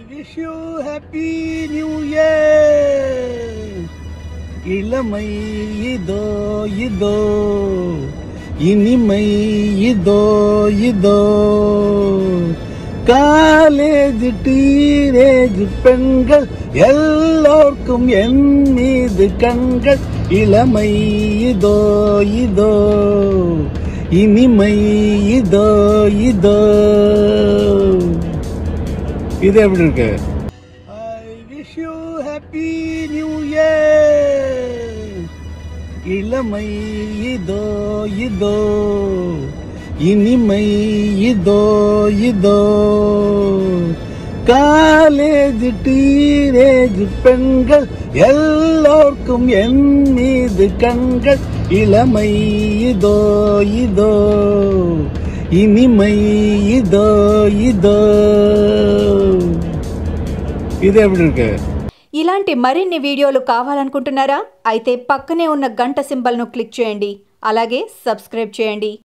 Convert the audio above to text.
wish you happy new year இளமை இதோ இதோ இனிமை இதோ இதோ காலேஜ் டீனேஜ் பெண்கள் எல்லோர்க்கும் என் மீது கண்கள் இளமை இதோ இதோ இனிமை இதோ இதோ இது எப்படி இருக்கு I wish you happy new year இளமை இதோ இதோ இனிமை இதோ இதோ காலேஜ் டீனேஜ் பெண்கள் எல்லோர்க்கும் என் மீது கண்கள் இளமை இதோ இதோ இனிமை இதோ இதோ இது எப்படி இருக்கு ఇలాంటి మరిన్ని వీడియోలు కావాలనుకుంటున్నారా అయితే పక్కనే ఉన్న గంట సింబల్ను క్లిక్ చేయండి అలాగే సబ్స్క్రైబ్ చేయండి